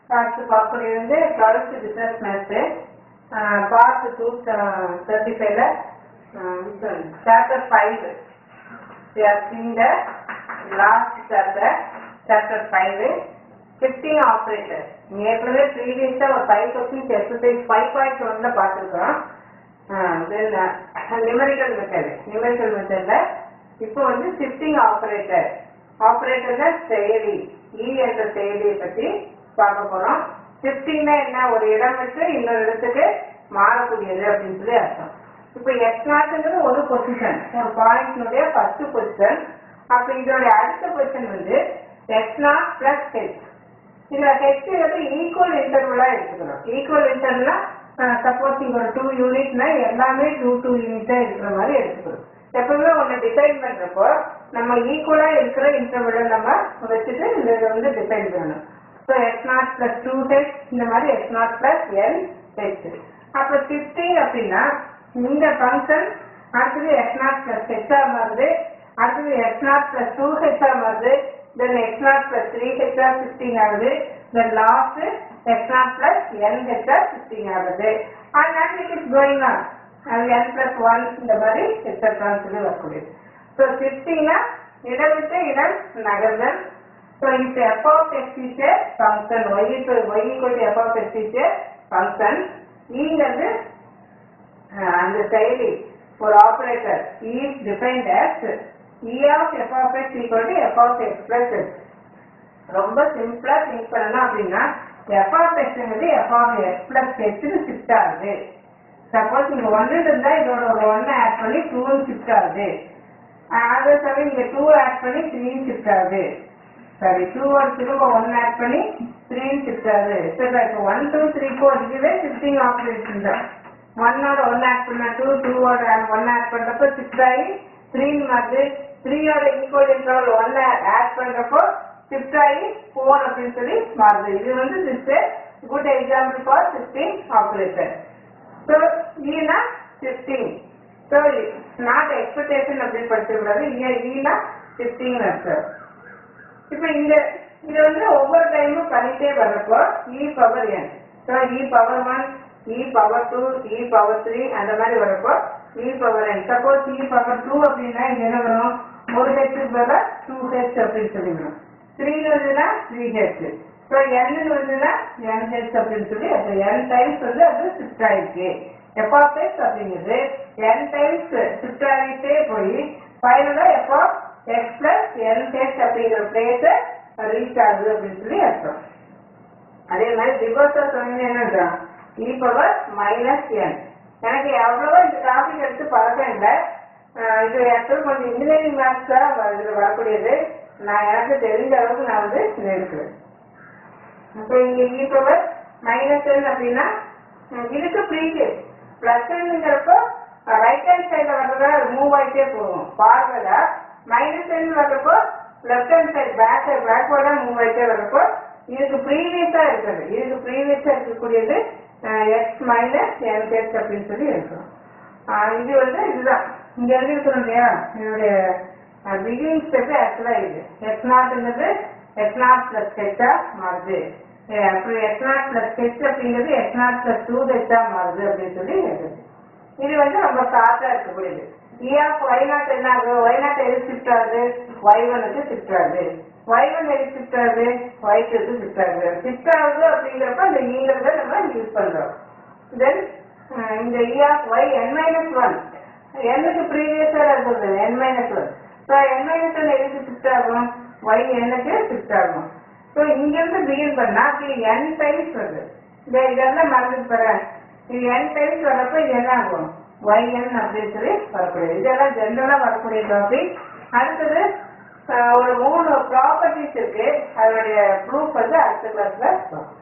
அடுத்து பார்க்கக்கூடியது வந்து twelfth business maths part two thirty ஃபைவ்ல chapter five we are seeing the last chapter, chapter 5, shifting operator. நீங்க ஏற்கனவே ப்ரீவியஸா ஒரு five questions exercise five point ஒன்ல பார்த்துருக்கோம் தென் நியூமரிக்கல் மெத்தட் நியூமரிக்கல் மெத்தட்ல இப்போ வந்து ஷிஃப்டிங் ஆப்ரேட்டர் ஆப்ரேட்டர்ல செயலி இ என்ற செயலியை பத்தி பார்க்க போறோம் ஷிஃப்டிங்னா என்ன ஒரு இடம் விட்டு இன்னொரு இடத்துக்கு மாறக்கூடியது அப்படின்னு சொல்லி அர்த்தம் இப்போ எக்ஸ் நாட்டுங்கிறது ஒரு பொசிஷன் ஒரு பாயிண்ட்னுடைய ஃபர்ஸ்ட் பொசிஷன் அப்ப இதோட அடுத்த பொசிஷன் வந்து எக்ஸ் நாட் பிளஸ் ஹெச் இதுல ஹெச் வந்து ஈக்குவல் இன்டர்வலா எடுத்துக்கணும் ஈக்குவல் இன்டர்வலா சப்போஸ் இங்க ஒரு டூ யூனிட்னா எல்லாமே டூ டூ யூனிட்டா இருக்கிற மாதிரி எடுத்துக்கணும் எப்பவுமே ஒன்னு டிஃபைன் பண்றப்போ நம்ம ஈக்குவலா இருக்கிற இன்டர்வலை நம்ம வச்சுட்டு இந்த இதை வந்து டிஃபைன் பண்ணணும் so x naught plus two h இந்த மாதிரி x naught plus n h அப்ப ஷிஃப்டிங் அப்படின்னா இந்த ஃபங்க்ஷன் அடுத்தது எக்ஸ் நாட் பிளஸ் ஹெச்ஆ மாறுது அடுத்தது எக்ஸ் நாட் பிளஸ் டூ ஹெச்ஆ மாறுது then x naught plus three ஹெச்ஆ ஷிஃப்டிங் ஆகுது then last x naught plus n ஹெச்ஆ ஷிஃப்டிங் ஆகுது அதனால இட் இஸ் கோயிங் ஆன் அது என் பிளஸ் ஒன் இந்த மாதிரி எக்ஸட்ரான்னு சொல்லி வரக்கூடியது ஸோ ஷிஃப்டிங்னா இடம் விட்டு இடம் நகர்தல் ஸோ இப்போ f of x is a function y y equal to f of x is a function ஈங்கிறது அந்த செயலி ஒரு operator is defined as e of f of x equal to f of x plus x ரொம்ப சிம்பிளா think பண்ணணும் அப்படின்னா f of x ங்கிறது f of x plus h னு ஷிஃப்ட் ஆகுது சப்போஸ் நீங்க ஒன்னு இருந்தா இதோட ஒரு ஒன்னு ஆட் பண்ணி டூ ஷிஃப்ட் ஆகுது அதே சமயம் இங்க டூ ஆட் பண்ணி த்ரீ ஷிஃப்ட் ஆகுது சரி டூ ஒரு திரும்ப ஒன் ஆட் பண்ணி த்ரீ ஷிஃப்ட் ஆகுது சரி இப்போ ஒன் டூ த்ரீ ஃபோர் இதுவே ஷிஃப்டிங் ஆப்ரேஷன் தான் ஒன்னோட ஒன் ஆட் பண்ண டூ டூவோட ஒன் ஆட் பண்றப்போ சிக்ஸ் ஆகி த்ரீன்னு மாறுது த்ரீயோட ஈக்குவல் இன்டர்வல் ஒன் ஆட் பண்றப்போ ஷிஃப்ட் ஆகி ஃபோர் அப்படின்னு சொல்லி மாறுது இது வந்து this good example for shifting operator so ஈனா ஷிஃப்டிங் ஸோ நாட் எக்ஸ்பெக்டேஷன் அப்படின்னு படிச்சிருக்கூடாது இங்கே ஈனா ஷிஃப்டிங் அர்த்தம் இப்போ இந்த இது வந்து ஒவ்வொரு டைமும் பண்ணிட்டே வர்றப்போ e power n so e power one e power two e power three அந்த மாதிரி வரப்போ e power n suppose e power two அப்படின்னா இங்க என்ன வரும் ஒரு ஹெச் பதிலாக டூ ஹெச் அப்படின்னு சொல்லிக்கணும் த்ரீ வருதுன்னா த்ரீ ஹெச் ஸோ என்னு வருதுன்னா என் ஹெச் அப்படின்னு சொல்லி அப்போ என் டைம்ஸ் வந்து அது ஷிஃப்ட் ஆயிருக்கு எஃப்ஆஃப்எஸ் அப்படிங்கிறது என் டைம்ஸ் ஷிஃப்ட் ஆகிட்டே போய் ஃபைனலாக f of x plus n h அப்படிங்கிற பிளேஸை ரீச் ஆகுது அப்படின்னு சொல்லி அர்த்தம் அதே மாதிரி ரிவர்ஸா சொன்னீங்க என்னன்றா இ பவர் மைனஸ் என் எனக்கு அவ்வளவா இந்த டாபிக் எடுத்து பழக்கம் இல்லை அஹ் இது ஆக்சுவல் கொஞ்சம் இன்ஜினியரிங் மேத்ஸ் தான் வ- இதுல வரக்கூடியது நான் எனக்கு தெரிஞ்ச அளவுக்கு நான் வந்து இதை எடுக்கிறேன் இப்போ இங்க இ பவர் மைனஸ் என் அப்படின்னா உம், இதுக்கு ப்ரீவியஸ் பிளஸ் என்னங்கிறப்போ ரைட் ஹேண்ட் சைடில் வர்றதா மூவ் ஆகிட்டே போகும் ஃபார்வர்டா மைனஸ் என் வர்றப்போ லெஃப்ட் ஹேண்ட் சைடு பேக் பேக்வர்டா மூவ் ஆகிட்டே வர்றப்போ இதுக்கு ப்ரீவியஸா இருக்குது இதுக்கு ப்ரீவியஸா இருக்கக்கூடியது எக்ஸ் மைனஸ் என் எக்ஸ் அப்படின்னு சொல்லி இருக்கிறோம் ஆஹ் இது வந்து இதுதான் இங்க எழுதிருக்கிறோம் இல்லையா என்னுடைய பிகினிங் ஸ்டெப் ஆக்சுவலா இது எக்ஸ் நாட்ங்கிறது எக்ஸ் நாட் பிளஸ் ஹெச்சா மாறுது அஹ் அப்புறம் எக்ஸ் நாட் பிளஸ் ஹெச் அப்படிங்கிறது எக்ஸ் நாட் பிளஸ் டூ ஹெச்சா மாறுது அப்படின்னு சொல்லி எழுதுது இது வந்து ரொம்ப ஷார்ட்டா இருக்கக்கூடியது இ ஆஃப் ஒய் நாட் என்ன ஆகும் ஒய் நாட் எது ஷிஃப்ட் ஆகுது ஒய் ஒனுக்கு ஷிஃப்ட் ஆகுது ஒய் ஒன் எது ஷிஃப்ட் ஆகுது ஒய் டூக்கு ஷிஃப்ட் ஆகுது ஷிஃப்ட் ஆகுது அப்படிங்கிறப்ப அந்த ஈங்கிறத நம்ம யூஸ் பண்றோம் தென் இந்த e of y n minus one என்னுக்கு ப்ரீவியஸா இருக்குது n minus one so n minus one எதுக்கு ஷிஃப்ட் ஆகும் ஒய் என்னக்கு ஷிஃப்ட் ஆகும் ஸோ இங்கிருந்து பிகின் பண்ணா அப்படி என் டைம்ஸ் வருது இந்த இதெல்லாம் மறந்துட்டு போறேன் இது என் டைம்ஸ் வரப்போ இது என்ன ஆகும் ஒய்என் அப்படின்னு சொல்லி வரக்கூடியது இதெல்லாம் ஜென்ரலா வரக்கூடிய டாபிக் அடுத்தது அஹ், ஒரு மூணு ப்ராப்பர்ட்டிஸ் இருக்கு அதனுடைய ப்ரூஃப் வந்து அடுத்த கிளாஸ்ல பார்ப்போம்